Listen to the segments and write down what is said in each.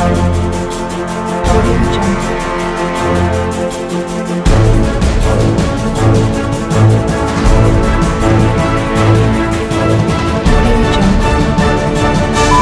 Audio Jungle. Audio Jungle.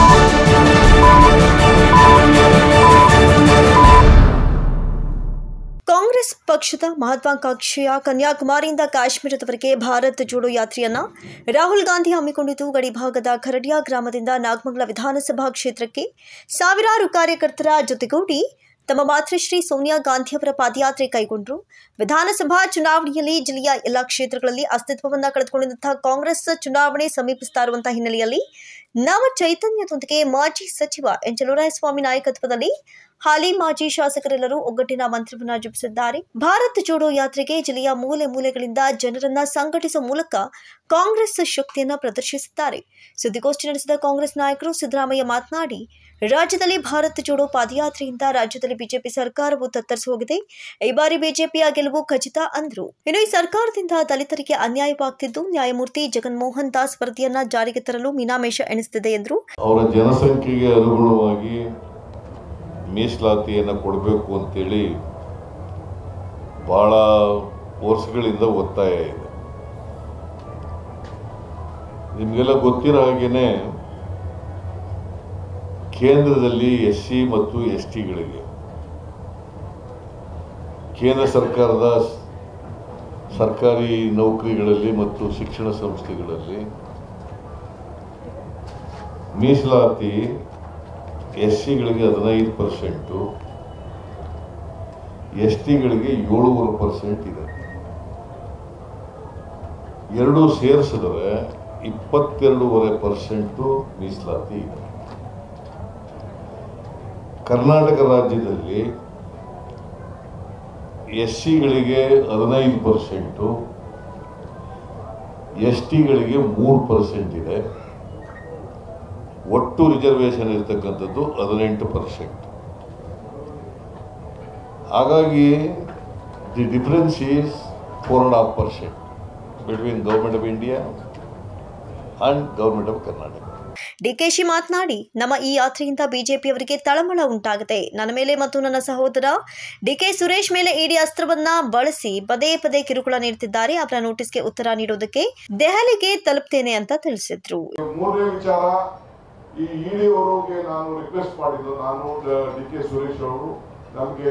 Congress ಪಕ್ಷದ ಮಹತ್ವಾಕಾಂಕ್ಷೆಯ ಕನ್ಯಾಕುಮಾರಿಯಿಂದ ಕಾಶ್ಮೀರದವರೆಗೆ ಭಾರತ್ ಜೋಡೋ ಯಾತ್ರೆಯನ್ನ ರಾಹುಲ್ ಗಾಂಧಿ ಹಮ್ಮಿಕೊಂಡಿದ್ದು ಗಡಿಭಾಗದ ಖರಡಿಯಾ ಗ್ರಾಮದಿಂದ ನಾಗಮಂಗಲ ವಿಧಾನಸಭಾ ಕ್ಷೇತ್ರಕ್ಕೆ ಸಾವಿರಾರು ಕಾರ್ಯಕರ್ತರ ಜೊತೆಗೂಡಿ ತಮ್ಮ ಮಾತೃಶ್ರೀ ಸೋನಿಯಾ ಗಾಂಧಿ ಅವರ ಪಾದಯಾತ್ರೆ ಕೈಗೊಂಡರು ವಿಧಾನಸಭಾ ಚುನಾವಣೆಯಲ್ಲಿ ಜಿಲ್ಲೆಯ ಎಲ್ಲ ಕ್ಷೇತ್ರಗಳಲ್ಲಿ ಅಸ್ತಿತ್ವವನ್ನು ಕಳೆದುಕೊಂಡಿದ್ದಂತಹ ಕಾಂಗ್ರೆಸ್ ಚುನಾವಣೆ ಸಮೀಪಿಸ್ತಾ ಇರುವಂತಹ ಹಿನ್ನೆಲೆಯಲ್ಲಿ ನವ ಚೈತನ್ಯದೊಂದಿಗೆ ಮಾಜಿ ಸಚಿವ ಎನ್ ಚಲುವರಾಯಸ್ವಾಮಿ ನಾಯಕತ್ವದಲ್ಲಿ ಹಾಲಿ ಮಾಜಿ ಶಾಸಕರೆಲ್ಲರೂ ಒಗ್ಗಟ್ಟಿನ ಮಂತ್ರವನ್ನ ಜಪಿಸಿದ್ದಾರೆ ಭಾರತ್ ಜೋಡೋ ಯಾತ್ರೆಗೆ ಜಿಲ್ಲೆಯ ಮೂಲೆ ಮೂಲೆಗಳಿಂದ ಜನರನ್ನ ಸಂಘಟಿಸುವ ಮೂಲಕ ಕಾಂಗ್ರೆಸ್ ಶಕ್ತಿಯನ್ನ ಪ್ರದರ್ಶಿಸಿದ್ದಾರೆ ಸುದ್ದಿಗೋಷ್ಠಿ ನಡೆಸಿದ ಕಾಂಗ್ರೆಸ್ ನಾಯಕರು ಸಿದ್ದರಾಮಯ್ಯ ಮಾತನಾಡಿ ರಾಜ್ಯದಲ್ಲಿ ಭಾರತ್ ಜೋಡೋ ಪಾದಯಾತ್ರೆಯಿಂದ ರಾಜ್ಯದಲ್ಲಿ ಬಿಜೆಪಿ ಸರ್ಕಾರವು ತತ್ತರಿಸಿ ಹೋಗಿದೆ ಈ ಬಾರಿ ಬಿಜೆಪಿಯ ಗೆಲುವು ಖಚಿತ ಅಂದ್ರು ಇನ್ನು ಈ ಸರ್ಕಾರದಿಂದ ದಲಿತರಿಗೆ ಅನ್ಯಾಯವಾಗ್ತಿದ್ದು ನ್ಯಾಯಮೂರ್ತಿ ಜಗನ್ಮೋಹನ್ ದಾಸ್ ವರದಿಯನ್ನ ಜಾರಿಗೆ ತರಲು ಮೀನಾಮೇಷ ಎಣಿಸುತ್ತಿದೆ ಎಂದರು ಅವರ ಜನಸಂಖ್ಯೆಗೆ ಅನುಗುಣವಾಗಿ ಮೀಸಲಾತಿಯನ್ನು ಕೊಡಬೇಕು ಅಂತೇಳಿ ಭಾಳ ವರ್ಷಗಳಿಂದ ಒತ್ತಾಯ ಇದೆ ನಿಮಗೆಲ್ಲ ಗೊತ್ತಿರೋ ಹಾಗೇನೆ ಕೇಂದ್ರದಲ್ಲಿ ಎಸ್ ಸಿ ಮತ್ತು ಎಸ್ ಟಿಗಳಿಗೆ ಕೇಂದ್ರ ಸರ್ಕಾರದ ಸ್- ಸರ್ಕಾರಿ ನೌಕರಿಗಳಲ್ಲಿ ಮತ್ತು ಶಿಕ್ಷಣ ಸಂಸ್ಥೆಗಳಲ್ಲಿ ಮೀಸಲಾತಿ ಎಸ್ ಸಿಗಳಿಗೆ ಹದಿನೈದು ಪರ್ಸೆಂಟು ಎಸ್ ಟಿಗಳಿಗೆ ಏಳೂವರೆ ಪರ್ಸೆಂಟ್ ಇದೆ ಎರಡೂ ಸೇರಿಸಿದ್ರೆ ಇಪ್ಪತ್ತೆರಡೂವರೆ ಪರ್ಸೆಂಟು ಮೀಸಲಾತಿ ಇದೆ ಕರ್ನಾಟಕ ರಾಜ್ಯದಲ್ಲಿ ಎಸ್ ಸಿಗಳಿಗೆ ಹದಿನೈದು ಪರ್ಸೆಂಟು ಎಸ್ ಟಿಗಳಿಗೆ ಮೂರು ಪರ್ಸೆಂಟ್ ಇದೆ ಒಟ್ಟು ರಿಸರ್ವೇಷನ್ ಇರ್ತಕ್ಕಂಥದ್ದು ಹದಿನೆಂಟು ಪರ್ಸೆಂಟ್ ಹಾಗಾಗಿ the difference is four and half percent between government of India and government of Karnataka DKShi ಮಾತನಾಡಿ ನಮ್ಮ ಈ ಯಾತ್ರೆಯಿಂದ ಬಿಜೆಪಿಯವರಿಗೆ ತಳಮಳ ಉಂಟಾಗಿದೆ ನನ್ನ ಮೇಲೆ ಮತ್ತು ನನ್ನ ಸಹೋದರ ಡಿಕೆ ಸುರೇಶ್ ಮೇಲೆ ಇಡಿ ಅಸ್ತ್ರವನ್ನ ಬಳಸಿ ಪದೇ ಪದೇ ಕಿರುಕುಳ ನೀಡುತ್ತಿದ್ದಾರೆ ಅವರ ನೋಟಿಸ್ಗೆ ಉತ್ತರ ನೀಡೋದಕ್ಕೆ ದೆಹಲಿಗೆ ತಲುಪ್ತೇನೆ ಅಂತ ತಿಳಿಸಿದ್ರು ಮೂರನೇ ವಿಚಾರ ಈ ಇಡಿ ಅವರಿಗೆ ನಾನು ರಿಕ್ವೆಸ್ಟ್ ಮಾಡಿದ್ದು ನಾನು ಡಿ ಕೆ ಸುರೇಶ್ ಅವರು ನಮಗೆ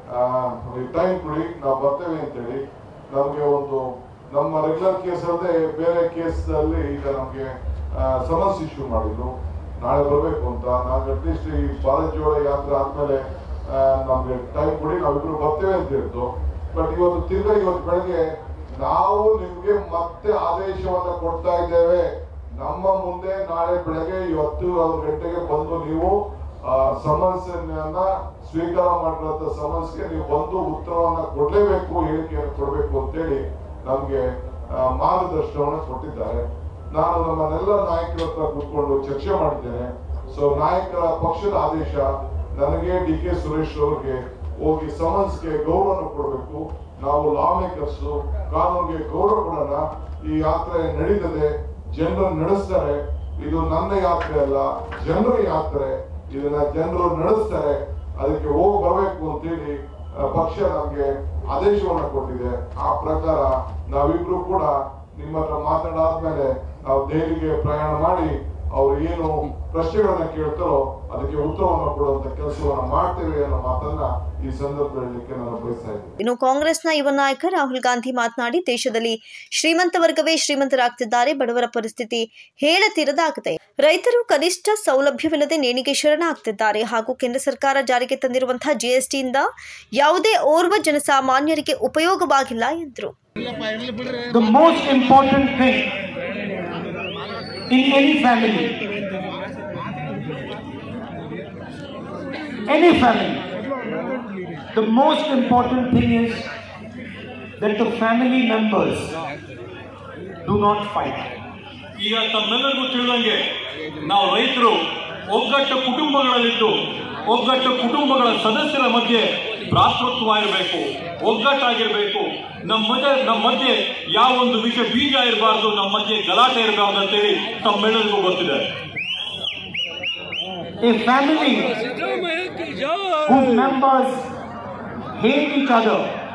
ಟೈಮ್ ಕೊಡಿ ನಾವು ಬರ್ತೇವೆ ಅಂತೇಳಿ ನಮಗೆ ಒಂದು ನಮ್ಮ ರೆಗ್ಯುಲರ್ ಕೇಸ್ ಅಲ್ಲದೆ ಬೇರೆ ಕೇಸ್ ಅಲ್ಲಿ ಈಗ ನಮಗೆ ಸಮನ್ಸ್ ಇಶ್ಯೂ ಮಾಡಿದ್ರು ನಾಳೆ ಬರಬೇಕು ಅಂತ ನಾವು ಅಟ್ಲೀಸ್ಟ್ ಈ ಬಾಲಜೋಳ ಯಾತ್ರೆ ಆದ್ಮೇಲೆ ಆ, ನಮ್ಗೆ ಟೈಮ್ ಕೊಡಿ ನಾವಿಬ್ರು ಬರ್ತೇವೆ ಅಂತ ಹೇಳ್ತು ಬಟ್ ಇವತ್ತು ತಿರ್ಗಾ ಇವತ್ತು ಬೆಳಗ್ಗೆ ನಾವು ನಿಮ್ಗೆ ಮತ್ತೆ ಆದೇಶವನ್ನ ಕೊಡ್ತಾ ಇದ್ದೇವೆ ನಮ್ಮ ಮುಂದೆ ನಾಳೆ ಬೆಳಗ್ಗೆ ಇವತ್ತು ಒಂದು ಗಂಟೆಗೆ ಬಂದು ನೀವು ಸಮನ್ಸ್ ಸ್ವೀಕಾರ ಮಾಡಿರುವಂತ ಸಮನ್ಸ್ಗೆ ನೀವು ಬಂದು ಉತ್ತರವನ್ನ ಕೊಡ್ಲೇಬೇಕು ಹೇಳಿಕೆಯನ್ನು ಕೊಡಬೇಕು ಅಂತೇಳಿ ನಮ್ಗೆ ಆ, ಮಾರ್ಗದರ್ಶನವನ್ನ ಕೊಟ್ಟಿದ್ದಾರೆ ನಾನು ನಮ್ಮನ್ನೆಲ್ಲ ನಾಯಕರ ಹತ್ರ ಕೂತ್ಕೊಂಡು ಚರ್ಚೆ ಮಾಡಿದ್ದೇನೆ ಸೊ ನಾಯಕರ ಪಕ್ಷದ ಆದೇಶ ನನಗೆ ಡಿ ಕೆ ಸುರೇಶ್ ಅವರಿಗೆ ಹೋಗಿ ಸಮನ್ಸ್ಗೆ ಗೌರವವನ್ನು ಕೊಡಬೇಕು ನಾವು ಲಾ ಮೇಕರ್ಸ್ ಕಾನೂನಿಗೆ ಗೌರವ ಕೊಡೋಣ ಈ ಯಾತ್ರೆ ನಡೀತದೆ ಜನರು ನಡೆಸ್ತಾರೆ ಇದು ನನ್ನ ಯಾತ್ರೆ ಅಲ್ಲ ಜನರ ಯಾತ್ರೆ ಇದನ್ನ ಜನರು ನಡೆಸ್ತಾರೆ ಅದಕ್ಕೆ ಹೋಗಿ ಬರಬೇಕು ಅಂತೇಳಿ ಆ, ಪಕ್ಷ ನಮ್ಗೆ ಆದೇಶವನ್ನ ಕೊಟ್ಟಿದೆ ಆ ಪ್ರಕಾರ ನಾವಿಬ್ರು ಕೂಡ ನಿಮ್ಮ ಹತ್ರ ಮಾತನಾಡಾದ್ಮೇಲೆ ನಾವು ದೆಹಲಿಗೆ ಪ್ರಯಾಣ ಮಾಡಿ ಅವ್ರು ಏನು ಪ್ರಶ್ನೆಗಳನ್ನ ಕೇಳ್ತಾರೋ ಅದಕ್ಕೆ ಉತ್ತರವನ್ನ ಕೊಡುವಂತ ಕೆಲಸವನ್ನ ಮಾಡ್ತೇವೆ ಅನ್ನೋ ಮಾತನ್ನ ಈ ಸಂದರ್ಭದಲ್ಲಿ ಹೇಳಲಿಕ್ಕೆ ನಾನು ಬಯಸ್ತಾ ಇದ್ದೀನಿ ಇನ್ನು ಕಾಂಗ್ರೆಸ್ನ ಯುವ ನಾಯಕ ರಾಹುಲ್ ಗಾಂಧಿ ಮಾತನಾಡಿ ದೇಶದಲ್ಲಿ ಶ್ರೀಮಂತ ವರ್ಗವೇ ಶ್ರೀಮಂತರಾಗ್ತಿದ್ದಾರೆ ಬಡವರ ಪರಿಸ್ಥಿತಿ ಹೇಳತೀರದಾಗಿದೆ ರೈತರು ಕನಿಷ್ಠ ಸೌಲಭ್ಯವಿಲ್ಲದೆ ನೇಣಿಗೆ ಶರಣಾಗ್ತಿದ್ದಾರೆ ಹಾಗೂ ಕೇಂದ್ರ ಸರ್ಕಾರ ಜಾರಿಗೆ ತಂದಿರುವಂತಹ ಜಿಎಸ್ಟಿಯಿಂದ ಯಾವುದೇ ಓರ್ವ ಜನಸಾಮಾನ್ಯರಿಗೆ ಉಪಯೋಗವಾಗಿಲ್ಲ ಎಂದರು the most important thing in any family, any family, the most important thing is that the family members do not fight. ಈಗ ತಮ್ಮೆಲ್ಲರಿಗೂ ತಿಳಿದಂಗೆ ನಾವು ರೈತರು ಒಗ್ಗಟ್ಟು ಕುಟುಂಬಗಳಲ್ಲಿದ್ದು ಒಗ್ಗಟ್ಟು ಕುಟುಂಬಗಳ ಸದಸ್ಯರ ಮಧ್ಯೆ ಭ್ರಾತೃತ್ವ ಇರಬೇಕು ಒಗ್ಗಟ್ಟಾಗಿರ್ಬೇಕು ನಮ್ಮ ಮಧ್ಯೆ ನಮ್ಮ ಮಧ್ಯೆ ಯಾವ ಒಂದು ವಿಷ ಬೀಜ ಇರಬಾರ್ದು ನಮ್ಮ ಮಧ್ಯೆ ಗಲಾಟೆ ಇರಬಾರ್ದು ಅಂತೇಳಿ ತಮ್ಮೆಲ್ಲರಿಗೂ ಗೊತ್ತಿದೆ a family whose members hate each other,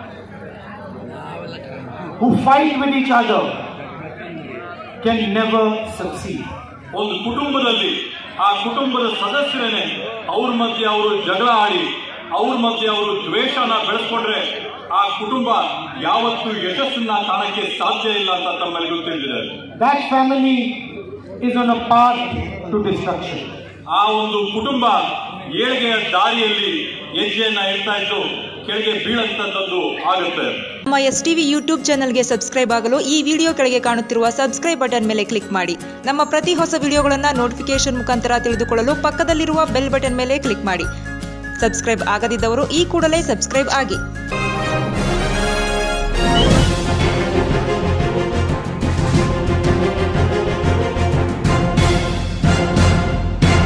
who fight with each other, can never succeed. ಒಂದು ಕುಟುಂಬದಲ್ಲಿ ಆ ಕುಟುಂಬದ ಸದಸ್ಯರನ್ನೇ ಅವ್ರ ಮಧ್ಯೆ ಅವರು ಜಗಳ ಆಡಿ ಅವ್ರ ಮಧ್ಯೆ ಅವರು ದ್ವೇಷನ ಬೆಳೆಸ್ಕೊಂಡ್ರೆ ಆ ಕುಟುಂಬ ಯಾವತ್ತೂ ಯಶಸ್ಸನ್ನ ಕಾಣಕ್ಕೆ ಸಾಧ್ಯ ಇಲ್ಲ ಅಂತ ತಮ್ಮೆಲ್ಲರಿಗೂ ತಿಳಿದಿದೆ That family is on a path to destruction. ಆ ಒಂದು ಕುಟುಂಬ ಏಳಿಗೆಯ ದಾರಿಯಲ್ಲಿ ಹೆಜ್ಜೆಯನ್ನ ಇಡ್ತಾ ಇದ್ದು ಕೆಳಗೆ ಬೀಳಂತದ್ದು ಆಗುತ್ತೆ ನಮ್ಮ ಎಸ್ ಟಿವಿ ಯೂಟ್ಯೂಬ್ ಚಾನಲ್ಗೆ ಸಬ್ಸ್ಕ್ರೈಬ್ ಆಗಲು ಈ ವಿಡಿಯೋ ಕೆಳಗೆ ಕಾಣುತ್ತಿರುವ ಸಬ್ಸ್ಕ್ರೈಬ್ ಬಟನ್ ಮೇಲೆ ಕ್ಲಿಕ್ ಮಾಡಿ ನಮ್ಮ ಪ್ರತಿ ಹೊಸ ವಿಡಿಯೋಗಳನ್ನು ನೋಟಿಫಿಕೇಶನ್ ಮುಖಾಂತರ ತಿಳಿದುಕೊಳ್ಳಲು ಪಕ್ಕದಲ್ಲಿರುವ ಬೆಲ್ ಬಟನ್ ಮೇಲೆ ಕ್ಲಿಕ್ ಮಾಡಿ ಸಬ್ಸ್ಕ್ರೈಬ್ ಆಗದಿದ್ದವರು ಈ ಕೂಡಲೇ ಸಬ್ಸ್ಕ್ರೈಬ್ ಆಗಿ